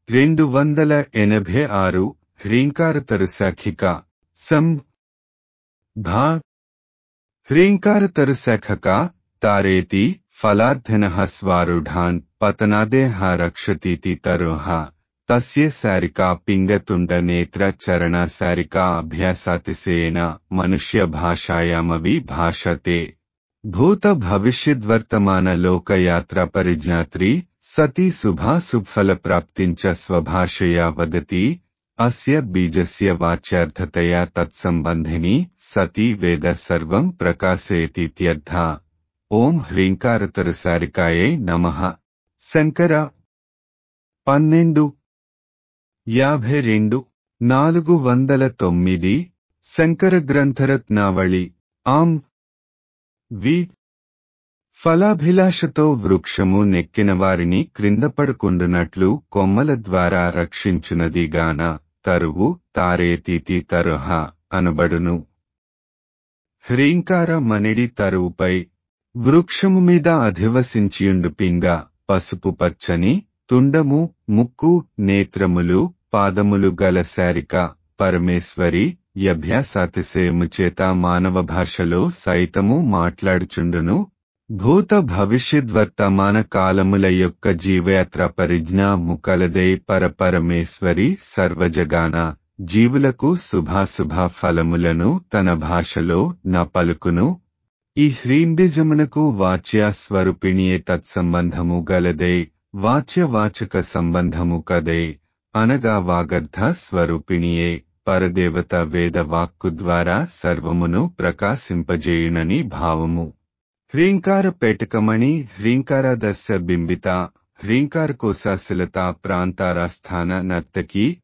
రెండు వందల ఎనభై ఆరు హ్రీంకారతరుశాఖిక సం భా హ్రీంకారతరుశాఖక తారేతి ఫలార్థన స్వారుఢాన్ పతనాదేహ రక్షతీతి తరోహ తస్య సారికా పింగతుండ నేత్ర చరణ సారికా అభ్యాసాతిశయేన మనుష్య భాషాయామవి భాషతే భూత భవిష్యద్వర్తమాన లోకయాత్ర పరిజ్ఞాత్రి సతీ శుభా సుఫల ప్రాప్తించ స్వభాషయా వదతి అస్య బీజస్య వాచ్యార్థతయా తత్సంబంధిని సతీ వేద సర్వం ప్రకాశయతీత్యర్థ ఓం హ్రీంకారతరసారికాయే నమః శంకర పన్నెండు యాభై రెండు నాలుగు వందల తొమ్మిది శంకర గ్రంథరత్నావళి ఆం వి ఫలాభిలాషతో వృక్షము నెక్కిన వారిని క్రింద పడుకుండునట్లు కొమ్మల ద్వారా రక్షించునదిగాన తరువు తారేతీతి తరుహ అనబడును హ్రీంకార మనిడి తరువుపై వృక్షము మీద అధివసించియుండు పింగ పసుపు పచ్చని తుండము ముక్కు నేత్రములు పాదములు గల శారిక పరమేశ్వరి యభ్యాసాతిశయము చేత మానవ భాషలో సైతము మాట్లాడుచుండును భూత భవిష్యద్వర్తమాన కాలముల యొక్క జీవయాత్ర పరిజ్ఞాము కలదై పరపరమేశ్వరి సర్వజగాన జీవులకు శుభాశుభ ఫలములను తన భాషలో న పలుకును ఈ హ్రీంబిజమునకు వాచ్య స్వరూపిణియే తత్సంబంధము గలదే వాచ్యవాచక సంబంధము కదే అనగా వాగర్ధ స్వరూపిణియే పరదేవత వేద వాక్కు ద్వారా సర్వమును ప్రకాశింపజేయునని భావము హ్రీంకార పేటకమణి హ్రీంకారదస్య బింబిత హ్రీంకారకోశాశిలత ప్రాంతారాస్థాన నర్తకి